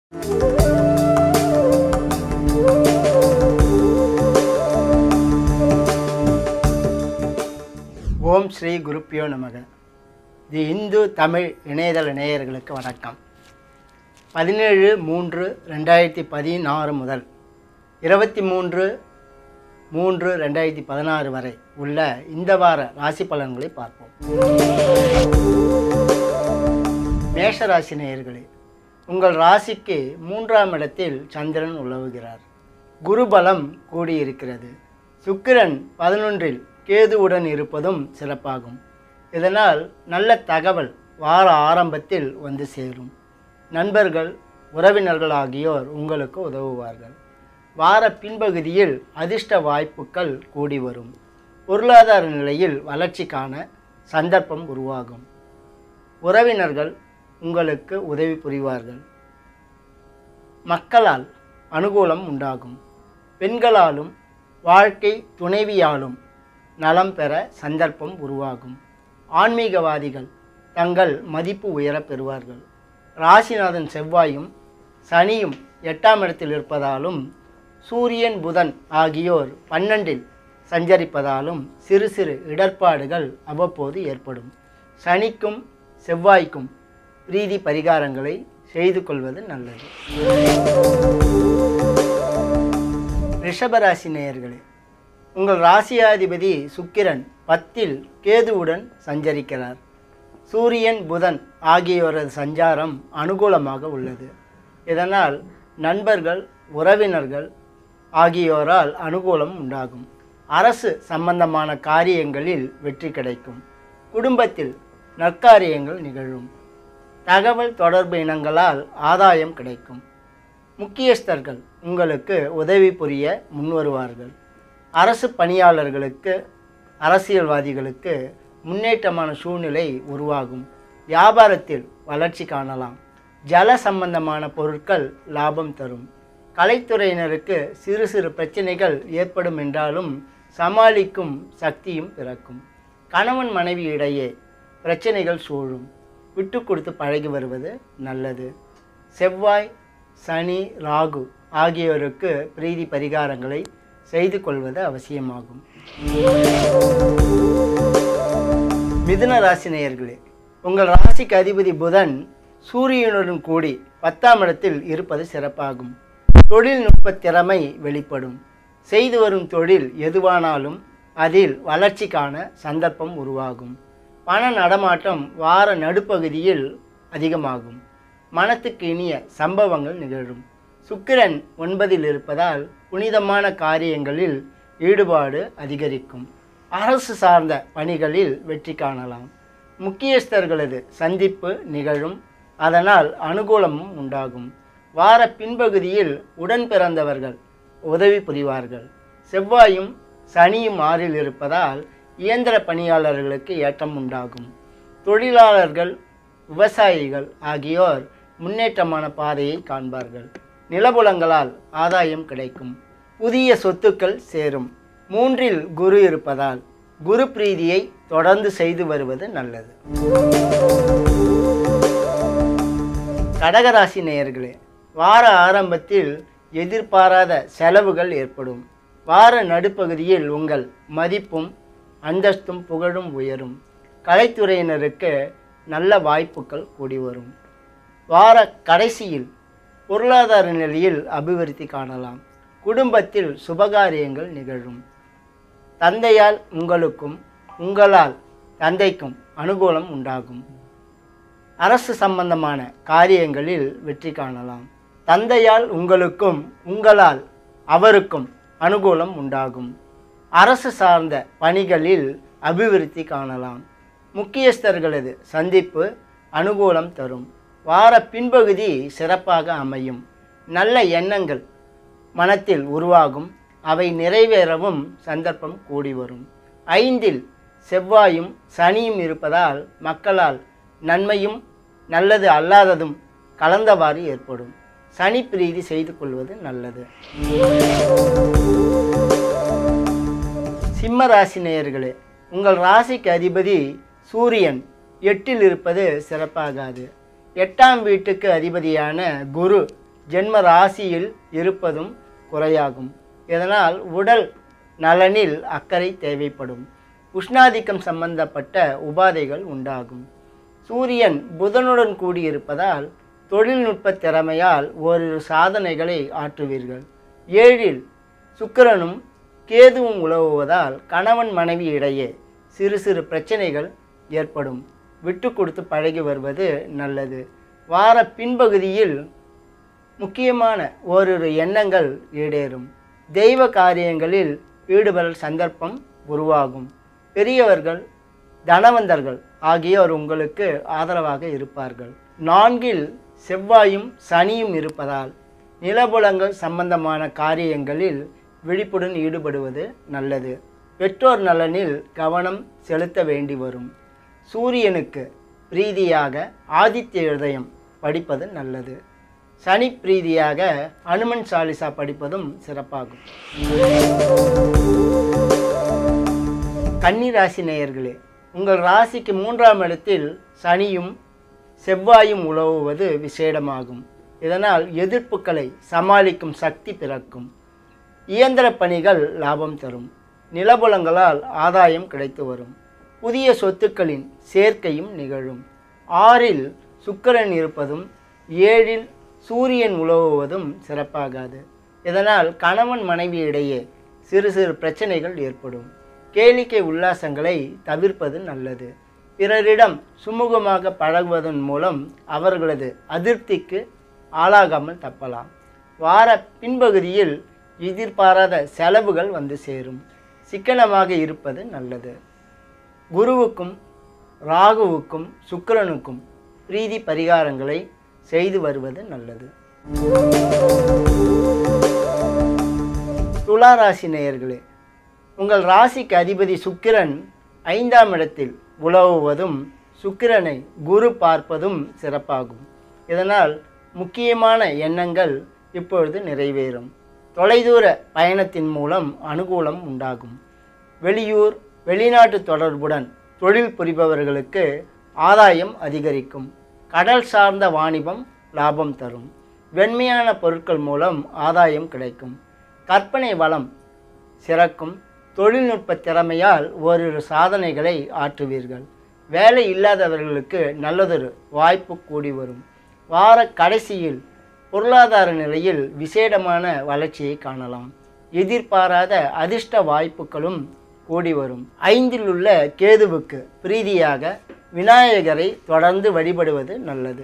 ஓம் ஸ்ரீ குருப்பியோ நமக தி இந்து தமிழ் இணையதள நேயர்களுக்கு வணக்கம் பதினேழு மூன்று ரெண்டாயிரத்தி பதினாறு முதல் இருபத்தி மூன்று மூன்று ரெண்டாயிரத்தி பதினாறு வரை உள்ள இந்த வார ராசி பலன்களை பார்ப்போம் மேஷ ராசி நேயர்களே உங்கள் ராசிக்கு மூன்றாம் இடத்தில் சந்திரன் உலவுகிறார் குருபலம் கூடியிருக்கிறது சுக்கிரன் பதினொன்றில் கேதுவுடன் இருப்பதும் சிறப்பாகும் இதனால் நல்ல தகவல் வார ஆரம்பத்தில் வந்து சேரும் நண்பர்கள் உறவினர்கள் ஆகியோர் உங்களுக்கு உதவுவார்கள் வார பின்பகுதியில் அதிர்ஷ்ட வாய்ப்புகள் கூடி வரும் பொருளாதார நிலையில் வளர்ச்சிக்கான சந்தர்ப்பம் உருவாகும் உறவினர்கள் உங்களுக்கு உதவி புரிவார்கள் மக்களால் அனுகூலம் உண்டாகும் பெண்களாலும் வாழ்க்கை துணைவியாலும் நலம் பெற சந்தர்ப்பம் உருவாகும் ஆன்மீகவாதிகள் தங்கள் மதிப்பு உயரப் பெறுவார்கள் ராசிநாதன் செவ்வாயும் சனியும் எட்டாம் இடத்தில் இருப்பதாலும் சூரியன் புதன் ஆகியோர் பன்னெண்டில் சஞ்சரிப்பதாலும் சிறு சிறு இடர்பாடுகள் அவ்வப்போது ஏற்படும் சனிக்கும் செவ்வாய்க்கும் பிரீதி பரிகாரங்களை செய்து கொள்வது நல்லது ரிஷபராசி நேயர்களே உங்கள் ராசியாதிபதி சுக்கிரன் பத்தில் கேதுவுடன் சஞ்சரிக்கிறார் சூரியன் புதன் ஆகியோரது சஞ்சாரம் அனுகூலமாக உள்ளது இதனால் நண்பர்கள் உறவினர்கள் ஆகியோரால் அனுகூலம் உண்டாகும் அரசு சம்பந்தமான காரியங்களில் வெற்றி கிடைக்கும் குடும்பத்தில் நற்காரியங்கள் நிகழும் தகவல் தொடர்பு இனங்களால் ஆதாயம் கிடைக்கும் முக்கியஸ்தர்கள் உங்களுக்கு உதவி புரிய முன்வருவார்கள் அரசு பணியாளர்களுக்கு அரசியல்வாதிகளுக்கு முன்னேற்றமான சூழ்நிலை உருவாகும் வியாபாரத்தில் வளர்ச்சி காணலாம் ஜல சம்பந்தமான பொருட்கள் லாபம் தரும் கலைத்துறையினருக்கு சிறு சிறு பிரச்சனைகள் ஏற்படும் என்றாலும் சமாளிக்கும் சக்தியும் பிறக்கும் கணவன் மனைவி இடையே பிரச்சனைகள் சூழும் விட்டு கொடுத்து பழகி வருவது நல்லது செவ்வாய் சனி ராகு ஆகியோருக்கு பிரீதி பரிகாரங்களை செய்து கொள்வது அவசியமாகும் மிதுன ராசி நேயர்களே உங்கள் ராசிக்கு அதிபதி புதன் சூரியனுடன் கூடி பத்தாம் இடத்தில் இருப்பது சிறப்பாகும் தொழில்நுட்ப திறமை வெளிப்படும் செய்து வரும் தொழில் எதுவானாலும் அதில் வளர்ச்சிக்கான சந்தர்ப்பம் உருவாகும் பண நடமாட்டம் வார நடுப்பகுதியில் அதிகமாகும் மனத்துக்கு இனிய சம்பவங்கள் நிகழும் சுக்கிரன் ஒன்பதில் இருப்பதால் புனிதமான காரியங்களில் ஈடுபாடு அதிகரிக்கும் அரசு சார்ந்த பணிகளில் வெற்றி காணலாம் முக்கியஸ்தர்களது சந்திப்பு நிகழும் அதனால் அனுகூலமும் உண்டாகும் வார பின்பகுதியில் உடன் பிறந்தவர்கள் உதவி புரிவார்கள் செவ்வாயும் சனியும் ஆறில் இருப்பதால் இயந்திர பணியாளர்களுக்கு ஏற்றம் உண்டாகும் தொழிலாளர்கள் விவசாயிகள் ஆகியோர் முன்னேற்றமான பாதையை காண்பார்கள் நிலபுலங்களால் ஆதாயம் கிடைக்கும் புதிய சொத்துக்கள் சேரும் மூன்றில் குரு இருப்பதால் குரு பிரீதியை தொடர்ந்து செய்து வருவது நல்லது கடகராசி நேயர்களே வார ஆரம்பத்தில் எதிர்பாராத செலவுகள் ஏற்படும் வார நடுப்பகுதியில் உங்கள் மதிப்பும் அந்தஸ்தும் புகழும் உயரும் கலைத்துறையினருக்கு நல்ல வாய்ப்புகள் கூடி வரும் வார கடைசியில் பொருளாதார நிலையில் அபிவிருத்தி காணலாம் குடும்பத்தில் சுபகாரியங்கள் நிகழும் தந்தையால் உங்களுக்கும் உங்களால் தந்தைக்கும் அனுகூலம் உண்டாகும் அரசு சம்பந்தமான காரியங்களில் வெற்றி காணலாம் தந்தையால் உங்களுக்கும் உங்களால் அவருக்கும் அனுகூலம் உண்டாகும் அரசு சார்ந்த பணிகளில் அபிவிருத்தி காணலாம் முக்கியஸ்தர்களது சந்திப்பு அனுகூலம் தரும் வார பின்பகுதி சிறப்பாக அமையும் நல்ல எண்ணங்கள் மனத்தில் உருவாகும் அவை நிறைவேறவும் சந்தர்ப்பம் கூடி வரும் ஐந்தில் செவ்வாயும் சனியும் இருப்பதால் மக்களால் நன்மையும் நல்லது அல்லாததும் கலந்தவாறு ஏற்படும் சனி பிரீதி செய்து கொள்வது நல்லது சிம்ம ராசி நேயர்களே உங்கள் ராசிக்கு அதிபதி சூரியன் எட்டில் இருப்பது சிறப்பாகாது எட்டாம் வீட்டுக்கு அதிபதியான குரு ஜென்ம ராசியில் இருப்பதும் குறையாகும் இதனால் உடல் நலனில் அக்கறை தேவைப்படும் உஷ்ணாதிக்கம் சம்பந்தப்பட்ட உபாதைகள் உண்டாகும் சூரியன் புதனுடன் கூடியிருப்பதால் தொழில்நுட்ப திறமையால் ஓரிரு சாதனைகளை ஆற்றுவீர்கள் ஏழில் சுக்கிரனும் கேதுவும் உலவுவதால் கணவன் மனைவி இடையே சிறு சிறு பிரச்சனைகள் ஏற்படும் விட்டு கொடுத்து பழகி வருவது நல்லது வார பின்பகுதியில் முக்கியமான ஓரிரு எண்ணங்கள் ஈடேறும் தெய்வ காரியங்களில் ஈடுபட சந்தர்ப்பம் உருவாகும் பெரியவர்கள் தனவந்தர்கள் ஆகியோர் உங்களுக்கு ஆதரவாக இருப்பார்கள் நான்கில் செவ்வாயும் சனியும் இருப்பதால் நிலபுலங்கள் சம்பந்தமான காரியங்களில் விழிப்புடன் ஈடுபடுவது நல்லது பெற்றோர் நலனில் கவனம் செலுத்த வேண்டி வரும் சூரியனுக்கு பிரீதியாக ஆதித்ய இதயம் படிப்பது நல்லது சனி பிரீதியாக அனுமன் சாலிசா படிப்பதும் சிறப்பாகும் கன்னி ராசி நேயர்களே உங்கள் ராசிக்கு மூன்றாம் இடத்தில் சனியும் செவ்வாயும் உலவுவது விசேடமாகும் இதனால் எதிர்ப்புகளை சமாளிக்கும் சக்தி பிறக்கும் இயந்திர பணிகள் லாபம் தரும் நிலபுலங்களால் ஆதாயம் கிடைத்து வரும் புதிய சொத்துக்களின் சேர்க்கையும் நிகழும் ஆறில் சுக்கிரன் இருப்பதும் ஏழில் சூரியன் உலவுவதும் சிறப்பாகாது இதனால் கணவன் மனைவி இடையே சிறு சிறு பிரச்சனைகள் ஏற்படும் கேளிக்கை உல்லாசங்களை தவிர்ப்பது நல்லது பிறரிடம் சுமூகமாக பழகுவதன் மூலம் அவர்களது அதிருப்திக்கு ஆளாகாமல் தப்பலாம் வார பின்பகுதியில் எதிர்பாராத செலவுகள் வந்து சேரும் சிக்கனமாக இருப்பது நல்லது குருவுக்கும் ராகுவுக்கும் சுக்கிரனுக்கும் பிரீதி பரிகாரங்களை செய்து வருவது நல்லது துலா ராசி நேயர்களே உங்கள் ராசிக்கு அதிபதி சுக்கிரன் ஐந்தாம் இடத்தில் உலவுவதும் சுக்கிரனை குரு பார்ப்பதும் சிறப்பாகும் இதனால் முக்கியமான எண்ணங்கள் இப்பொழுது நிறைவேறும் தொலைதூர பயணத்தின் மூலம் அனுகூலம் உண்டாகும் வெளியூர் வெளிநாட்டு தொடர்புடன் தொழில் புரிபவர்களுக்கு ஆதாயம் அதிகரிக்கும் கடல் சார்ந்த வாணிபம் லாபம் தரும் வெண்மையான பொருட்கள் மூலம் ஆதாயம் கிடைக்கும் கற்பனை வளம் சிறக்கும் தொழில்நுட்ப திறமையால் ஓரிரு சாதனைகளை ஆற்றுவீர்கள் வேலை இல்லாதவர்களுக்கு நல்லதொரு வாய்ப்பு கூடி வரும் வார கடைசியில் பொருளாதார நிலையில் விசேடமான வளர்ச்சியை காணலாம் எதிர்பாராத அதிர்ஷ்ட வாய்ப்புகளும் கூடி வரும் ஐந்தில் உள்ள கேதுவுக்கு பிரீதியாக விநாயகரை தொடர்ந்து வழிபடுவது நல்லது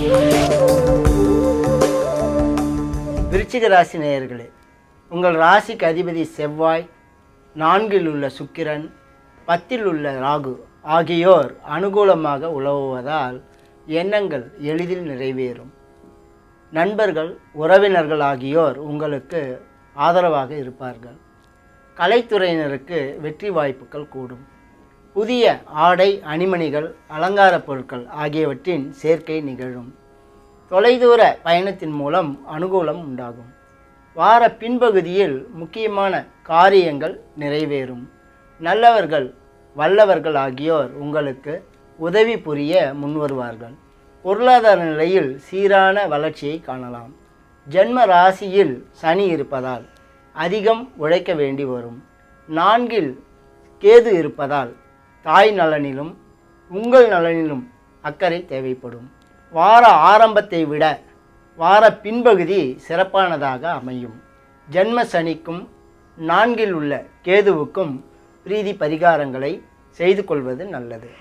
விருச்சிக ராசி நேயர்களே உங்கள் ராசிக்கு அதிபதி செவ்வாய் நான்கில் உள்ள சுக்கிரன் பத்தில் உள்ள ராகு ஆகியோர் அனுகூலமாக உலவுவதால் எண்ணங்கள் எளிதில் நிறைவேறும் நண்பர்கள் உறவினர்கள் ஆகியோர் உங்களுக்கு ஆதரவாக இருப்பார்கள் கலைத்துறையினருக்கு வெற்றி வாய்ப்புகள் கூடும் புதிய ஆடை அணிமணிகள் அலங்கார பொருட்கள் ஆகியவற்றின் சேர்க்கை நிகழும் தொலைதூர பயணத்தின் மூலம் அனுகூலம் உண்டாகும் வார பின்பகுதியில் முக்கியமான காரியங்கள் நிறைவேறும் நல்லவர்கள் வல்லவர்கள் ஆகியோர் உங்களுக்கு உதவி புரிய முன்வருவார்கள் பொருளாதார நிலையில் சீரான வளர்ச்சியை காணலாம் ஜென்ம ராசியில் சனி இருப்பதால் அதிகம் உழைக்க வேண்டி வரும் நான்கில் கேது இருப்பதால் தாய் நலனிலும் உங்கள் நலனிலும் அக்கறை தேவைப்படும் வார ஆரம்பத்தை விட வார பின்பகுதி சிறப்பானதாக அமையும் ஜென்ம சனிக்கும் நான்கில் உள்ள கேதுவுக்கும் பிரீதி பரிகாரங்களை செய்து கொள்வது நல்லது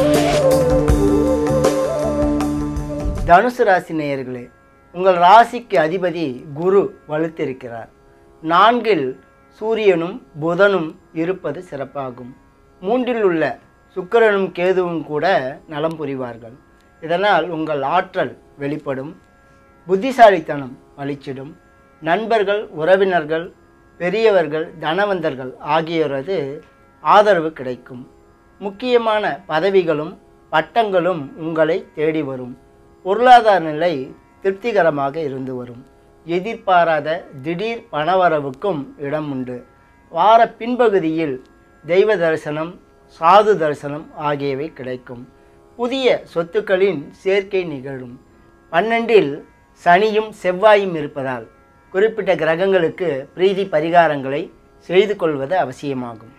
தனுசு ராசி நேயர்களே உங்கள் ராசிக்கு அதிபதி குரு வலுத்திருக்கிறார் நான்கில் சூரியனும் புதனும் இருப்பது சிறப்பாகும் மூன்றில் உள்ள சுக்கிரனும் கேதுவும் கூட நலம் புரிவார்கள் இதனால் உங்கள் ஆற்றல் வெளிப்படும் புத்திசாலித்தனம் பளிச்சிடும் நண்பர்கள் உறவினர்கள் பெரியவர்கள் தனவந்தர்கள் ஆகியோரது ஆதரவு கிடைக்கும் முக்கியமான பதவிகளும் பட்டங்களும் உங்களை தேடி வரும் பொருளாதார நிலை திருப்திகரமாக இருந்து வரும் எதிர்பாராத திடீர் பணவரவுக்கும் இடம் உண்டு வார பின்பகுதியில் தெய்வ தரிசனம் சாது தரிசனம் ஆகியவை கிடைக்கும் புதிய சொத்துக்களின் சேர்க்கை நிகழும் பன்னெண்டில் சனியும் செவ்வாயும் இருப்பதால் குறிப்பிட்ட கிரகங்களுக்கு பிரீதி பரிகாரங்களை செய்து கொள்வது அவசியமாகும்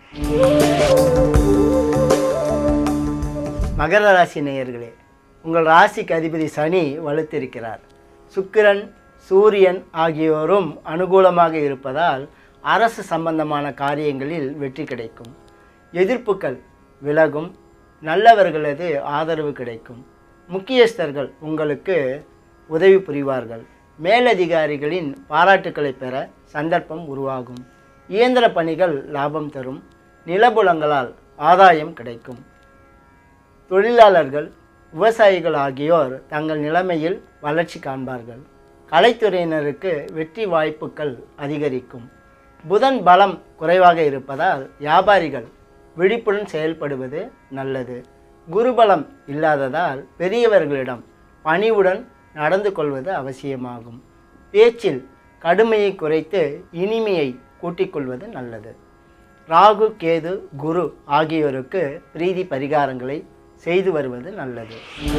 மகர ராசி நேயர்களே உங்கள் ராசிக்கு அதிபதி சனி வலுத்திருக்கிறார் சுக்கிரன் சூரியன் ஆகியோரும் அனுகூலமாக இருப்பதால் அரசு சம்பந்தமான காரியங்களில் வெற்றி கிடைக்கும் எதிர்ப்புகள் விலகும் நல்லவர்களது ஆதரவு கிடைக்கும் முக்கியஸ்தர்கள் உங்களுக்கு உதவி புரிவார்கள் மேலதிகாரிகளின் பாராட்டுக்களை பெற சந்தர்ப்பம் உருவாகும் இயந்திர பணிகள் லாபம் தரும் நிலபுலங்களால் ஆதாயம் கிடைக்கும் தொழிலாளர்கள் விவசாயிகள் ஆகியோர் தங்கள் நிலைமையில் வளர்ச்சி காண்பார்கள் கலைத்துறையினருக்கு வெற்றி வாய்ப்புகள் அதிகரிக்கும் புதன் பலம் குறைவாக இருப்பதால் வியாபாரிகள் விழிப்புடன் செயல்படுவது நல்லது குருபலம் இல்லாததால் பெரியவர்களிடம் பணிவுடன் நடந்து கொள்வது அவசியமாகும் பேச்சில் கடுமையை குறைத்து இனிமையை கூட்டிக் கொள்வது நல்லது ராகு கேது குரு ஆகியோருக்கு பிரீதி பரிகாரங்களை செய்து வருவது நல்லது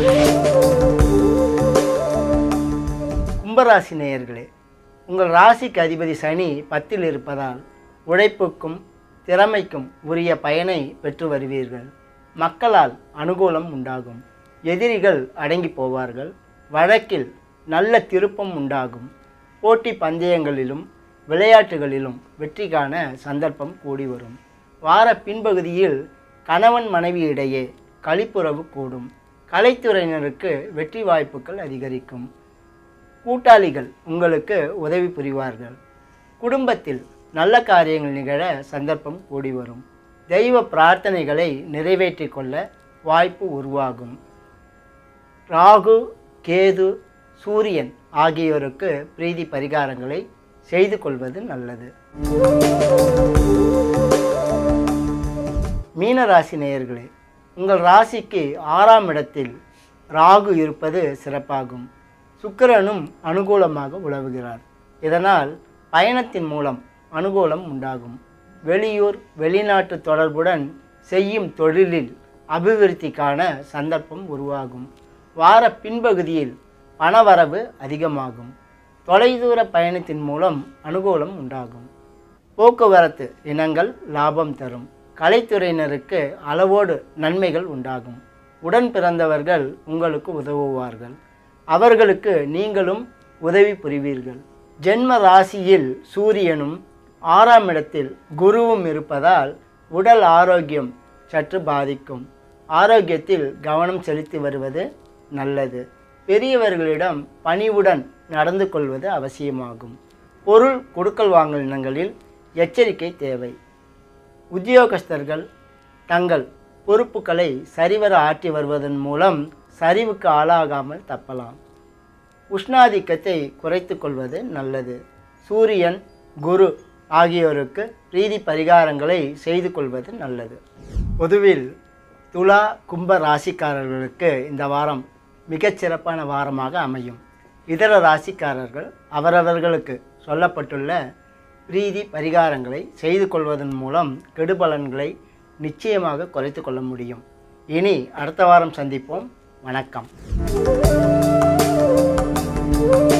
கும்பராசி நேயர்களே உங்கள் ராசிக்கு அதிபதி சனி பத்தில் இருப்பதால் உழைப்புக்கும் திறமைக்கும் உரிய பயனை பெற்று வருவீர்கள் மக்களால் அனுகூலம் உண்டாகும் எதிரிகள் அடங்கி போவார்கள் வழக்கில் நல்ல திருப்பம் உண்டாகும் போட்டி பந்தயங்களிலும் விளையாட்டுகளிலும் வெற்றி காண சந்தர்ப்பம் கூடி வரும் வார பின்பகுதியில் கணவன் மனைவி இடையே கழிப்புறவு கூடும் கலைத்துறையினருக்கு வெற்றி வாய்ப்புகள் அதிகரிக்கும் கூட்டாளிகள் உங்களுக்கு உதவி புரிவார்கள் குடும்பத்தில் நல்ல காரியங்கள் நிகழ சந்தர்ப்பம் கூடி வரும் தெய்வ பிரார்த்தனைகளை நிறைவேற்றிக் கொள்ள வாய்ப்பு உருவாகும் ராகு கேது சூரியன் ஆகியோருக்கு பிரீதி பரிகாரங்களை செய்து கொள்வது நல்லது மீனராசி நேயர்களே உங்கள் ராசிக்கு ஆறாம் இடத்தில் ராகு இருப்பது சிறப்பாகும் சுக்கிரனும் அனுகூலமாக உழவுகிறார் இதனால் பயணத்தின் மூலம் அனுகூலம் உண்டாகும் வெளியூர் வெளிநாட்டு தொடர்புடன் செய்யும் தொழிலில் அபிவிருத்திக்கான சந்தர்ப்பம் உருவாகும் வார பின்பகுதியில் பணவரவு அதிகமாகும் தொலைதூர பயணத்தின் மூலம் அனுகூலம் உண்டாகும் போக்குவரத்து இனங்கள் லாபம் தரும் கலைத்துறையினருக்கு அளவோடு நன்மைகள் உண்டாகும் உடன் பிறந்தவர்கள் உங்களுக்கு உதவுவார்கள் அவர்களுக்கு நீங்களும் உதவி புரிவீர்கள் ஜென்ம ராசியில் சூரியனும் ஆறாம் இடத்தில் குருவும் இருப்பதால் உடல் ஆரோக்கியம் சற்று பாதிக்கும் ஆரோக்கியத்தில் கவனம் செலுத்தி வருவது நல்லது பெரியவர்களிடம் பணிவுடன் நடந்து கொள்வது அவசியமாகும் பொருள் கொடுக்கல் வாங்கல் இனங்களில் எச்சரிக்கை தேவை உத்தியோகஸ்தர்கள் தங்கள் பொறுப்புகளை சரிவர ஆற்றி வருவதன் மூலம் சரிவுக்கு ஆளாகாமல் தப்பலாம் உஷ்ணாதிக்கத்தை குறைத்து கொள்வது நல்லது சூரியன் குரு ஆகியோருக்கு பிரீதி பரிகாரங்களை செய்து கொள்வது நல்லது பொதுவில் துலா கும்ப ராசிக்காரர்களுக்கு இந்த வாரம் மிகச் சிறப்பான வாரமாக அமையும் இதர ராசிக்காரர்கள் அவரவர்களுக்கு சொல்லப்பட்டுள்ள பிரீதி பரிகாரங்களை செய்து கொள்வதன் மூலம் கெடுபலன்களை நிச்சயமாக குறைத்து கொள்ள முடியும் இனி அடுத்த வாரம் சந்திப்போம் வணக்கம்